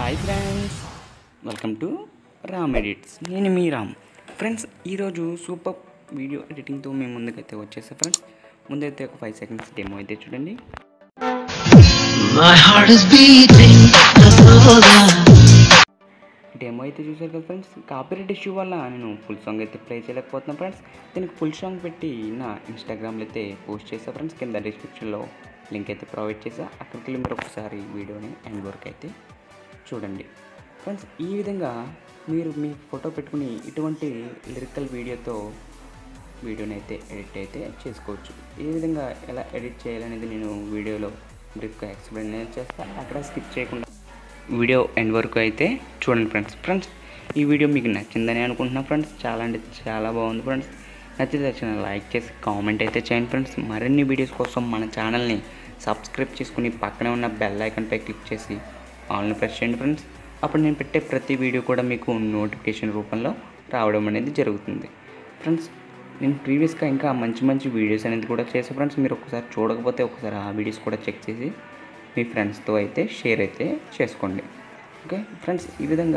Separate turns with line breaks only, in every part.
Hi friends welcome to Ram edits నేను మీ Ram friends ఈరోజు సూపర్ వీడియో ఎడిటింగ్తో మేము ముందుకైతే వచ్చేసా ఫ్రెండ్స్ ముందైతే ఒక ఫైవ్ సెకండ్స్ డెమో అయితే చూడండి
My heart is beating Angola.
Demo అయితే చూసారు కదా ఫ్రెండ్స్ కాపీరైట్ ఇష్యూ వల్ల నేను ఫుల్ సాంగ్ అయితే ప్లే చేయలేకపోతున్నాను ఫ్రెండ్స్ దీనికి ఫుల్ సాంగ్ పెట్టి నా ఇన్స్టాగ్రామ్లో అయితే పోస్ట్ చేసా ఫ్రెండ్స్ కింద డిస్క్రిప్షన్లో లింక్ అయితే ప్రొవైడ్ చేసా అక్కడికి వెళ్ళి మీరు ఒకసారి వీడియోని ఎండ్ వరకు అయితే చూడండి ఫ్రెండ్స్ ఈ విధంగా మీరు మీ ఫోటో పెట్టుకుని ఇటువంటి లిరికల్ వీడియోతో వీడియోని అయితే ఎడిట్ అయితే చేసుకోవచ్చు ఏ విధంగా ఎలా ఎడిట్ చేయాలనేది నేను వీడియోలో బ్రీఫ్గా ఎక్స్ప్లెయిన్ చేస్తాను అక్కడ స్కిప్ చేయకుండా వీడియో ఎండ్ వరకు అయితే చూడండి ఫ్రెండ్స్ ఫ్రెండ్స్ ఈ వీడియో మీకు నచ్చిందని అనుకుంటున్నాను ఫ్రెండ్స్ చాలా అంటే చాలా బాగుంది ఫ్రెండ్స్ నచ్చితే వచ్చిన లైక్ చేసి కామెంట్ అయితే చేయండి ఫ్రెండ్స్ మరిన్ని వీడియోస్ కోసం మన ఛానల్ని సబ్స్క్రైబ్ చేసుకుని పక్కనే ఉన్న బెల్ ఐకాన్పై క్లిక్ చేసి ఆన్లైన్ ప్రెస్ చేయండి ఫ్రెండ్స్ అప్పుడు నేను పెట్టే ప్రతి వీడియో కూడా మీకు నోటిఫికేషన్ రూపంలో రావడం అనేది జరుగుతుంది ఫ్రెండ్స్ నేను ప్రీవియస్గా ఇంకా మంచి మంచి వీడియోస్ అనేది కూడా చేసే ఫ్రెండ్స్ మీరు ఒకసారి చూడకపోతే ఒకసారి ఆ వీడియోస్ కూడా చెక్ చేసి మీ ఫ్రెండ్స్తో అయితే షేర్ అయితే చేసుకోండి ఓకే ఫ్రెండ్స్ ఈ విధంగా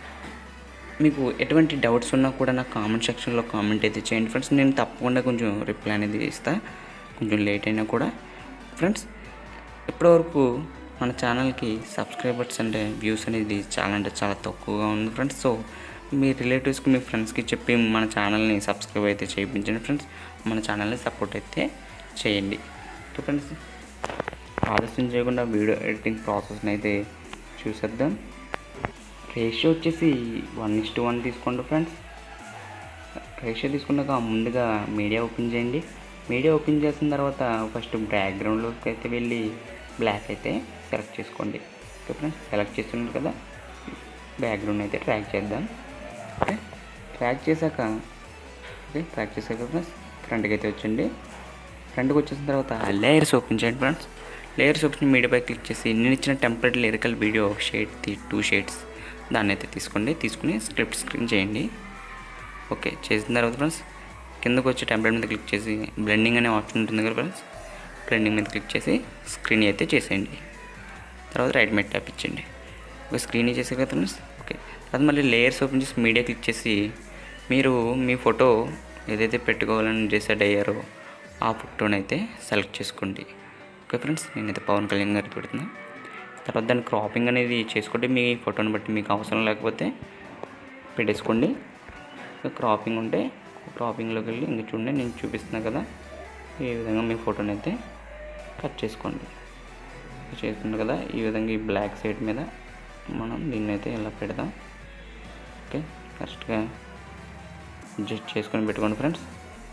మీకు ఎటువంటి డౌట్స్ ఉన్నా కూడా నా కామెంట్ సెక్షన్లో కామెంట్ అయితే చేయండి ఫ్రెండ్స్ నేను తప్పకుండా కొంచెం రిప్లై అనేది ఇస్తా కొంచెం లేట్ అయినా కూడా ఫ్రెండ్స్ ఇప్పటివరకు మన ఛానల్కి సబ్స్క్రైబర్స్ అంటే వ్యూస్ అనేది చాలా అంటే చాలా తక్కువగా ఉంది ఫ్రెండ్స్ సో మీ రిలేటివ్స్కి మీ ఫ్రెండ్స్కి చెప్పి మన ఛానల్ని సబ్స్క్రైబ్ అయితే చేయించండి ఫ్రెండ్స్ మన ఛానల్ని సపోర్ట్ అయితే చేయండి ఓకే ఫ్రెండ్స్ ఆలస్యం చేయకుండా వీడియో ఎడిటింగ్ ప్రాసెస్ని అయితే చూసేద్దాం రేషియో వచ్చేసి వన్ ఇస్ టు వన్ తీసుకోండి ఫ్రెండ్స్ రేషియో తీసుకున్నాక ముందుగా మీడియా ఓపెన్ చేయండి మీడియా ఓపెన్ చేసిన తర్వాత ఫస్ట్ బ్యాక్గ్రౌండ్లోకి అయితే వెళ్ళి బ్లాక్ అయితే సెలెక్ట్ చేసుకోండి ఓకే ఫ్రెండ్స్ సెలెక్ట్ చేస్తున్నారు కదా బ్యాక్గ్రౌండ్ అయితే ట్రాక్ చేద్దాం ఓకే ట్రాక్ చేశాక ఓకే ట్రాక్ చేశాక ఫ్రెండ్స్ ఫ్రంట్కి అయితే వచ్చండి ఫ్రంట్కి వచ్చేసిన తర్వాత లేయర్స్ ఓపెన్ చేయండి ఫ్రెండ్స్ లేయర్స్ ఓపెన్ మీడియాపై క్లిక్ చేసి నేను ఇచ్చిన template lyrical video shade two shades దాన్ని అయితే తీసుకోండి తీసుకుని స్క్రిప్ట్ స్క్రీన్ చేయండి ఓకే చేసిన తర్వాత ఫ్రెండ్స్ కిందకు వచ్చి టెంప్లెట్ మీద క్లిక్ చేసి బ్లెండింగ్ అనే ఆప్షన్ ఉంటుంది కదా ఫ్రెండ్స్ బ్లెండింగ్ మీద క్లిక్ చేసి స్క్రీన్ అయితే చేసేయండి తర్వాత రైట్ మీద ట్యాప్ ఇచ్చండి ఒక స్క్రీన్ చేసే కదా ఫ్రెండ్స్ ఓకే తర్వాత మళ్ళీ లేయర్స్ ఓపెన్ చేసి మీడియా క్లిక్ చేసి మీరు మీ ఫోటో ఏదైతే పెట్టుకోవాలని డిసైడ్ అయ్యారో ఆ ఫోటోని అయితే సెలెక్ట్ చేసుకోండి ఓకే ఫ్రెండ్స్ నేనైతే పవన్ కళ్యాణ్ గారికి పెడుతున్నా తర్వాత దాని క్రాపింగ్ అనేది చేసుకోండి మీ ఫోటోని బట్టి మీకు అవసరం లేకపోతే పెట్టేసుకోండి క్రాపింగ్ ఉంటే క్రాపింగ్లోకి వెళ్ళి ఇంక చూడండి నేను చూపిస్తున్నాను కదా ఈ విధంగా మీ ఫోటోని అయితే కట్ చేసుకోండి చేసుకున్నారు కదా ఈ విధంగా ఈ బ్లాక్ సైడ్ మీద మనం దీన్ని అయితే ఇలా పెడదాం ఓకే కరెక్ట్గా అడ్జస్ట్ చేసుకొని పెట్టుకోండి ఫ్రెండ్స్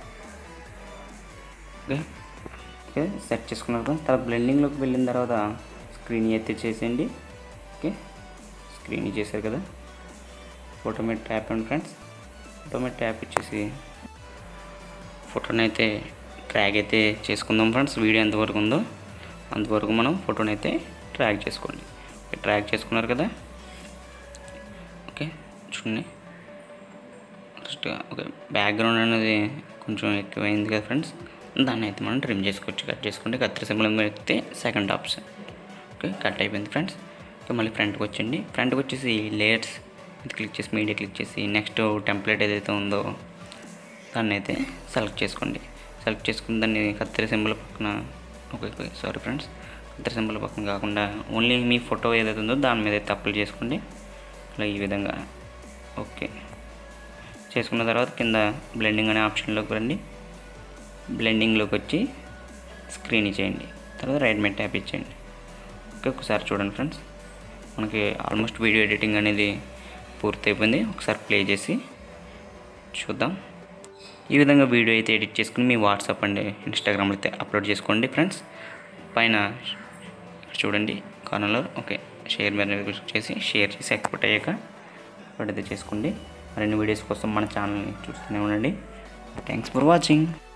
ఓకే ఓకే సెట్ చేసుకున్నారు ఫ్రెండ్స్ తర్వాత బ్లెండింగ్లోకి వెళ్ళిన తర్వాత స్క్రీన్ అయితే చేసేయండి ఓకే స్క్రీన్ చేశారు కదా ఫోటో మీద ట్యాప్ అండి ఫ్రెండ్స్ ఫోటో మీద ట్యాప్ ఇచ్చేసి ఫోటోని అయితే ట్రాక్ అయితే చేసుకుందాం ఫ్రెండ్స్ వీడియో ఎంతవరకు ఉందో అంతవరకు మనం ఫోటోని అయితే ట్రాక్ చేసుకోండి ట్రాక్ చేసుకున్నారు కదా ఓకే చూడండి ఫస్ట్ ఓకే బ్యాక్గ్రౌండ్ అనేది కొంచెం ఎక్కువైంది కదా ఫ్రెండ్స్ దాన్ని అయితే మనం ట్రిమ్ చేసుకోవచ్చు కట్ చేసుకుంటే కత్తిరి సింబల్ అయితే సెకండ్ ఆప్షన్ ఓకే కట్ అయిపోయింది ఫ్రెండ్స్ ఓకే మళ్ళీ ఫ్రంట్కి వచ్చండి ఫ్రంట్కి వచ్చేసి లేయర్స్ ఇది క్లిక్ చేసి మీడియా క్లిక్ చేసి నెక్స్ట్ టెంప్లెట్ ఏదైతే ఉందో దాన్ని అయితే సెలెక్ట్ చేసుకోండి సెలెక్ట్ చేసుకుని దాన్ని కత్తిరి సింబల్ పక్కన ఓకే సారీ ఫ్రెండ్స్ కత్తిరి సింబల్ పక్కన కాకుండా ఓన్లీ మీ ఫోటో ఏదైతే ఉందో దాని మీద అయితే అప్లై చేసుకోండి అలా ఈ విధంగా ఓకే చేసుకున్న తర్వాత కింద బ్లెండింగ్ అనే ఆప్షన్లోకి రండి బ్లెండింగ్లోకి వచ్చి స్క్రీన్ ఇచ్చేయండి తర్వాత రైట్ మీద ట్యాప్ ఇచ్చేయండి ఓకే ఒకసారి చూడండి ఫ్రెండ్స్ మనకి ఆల్మోస్ట్ వీడియో ఎడిటింగ్ అనేది పూర్తయిపోయింది ఒకసారి ప్లే చేసి చూద్దాం ఈ విధంగా వీడియో అయితే ఎడిట్ చేసుకుని మీ వాట్సాప్ అండ్ ఇన్స్టాగ్రామ్లో అయితే అప్లోడ్ చేసుకోండి ఫ్రెండ్స్ పైన చూడండి కార్నర్లో ఓకే షేర్ మీద క్లిక్ చేసి షేర్ చేసి ఎక్స్పోర్ట్ అయ్యాక అప్లోడ్ అయితే చేసుకోండి మరిన్ని వీడియోస్ కోసం మన ఛానల్ని చూస్తూనే ఉండండి థ్యాంక్స్ ఫర్ వాచింగ్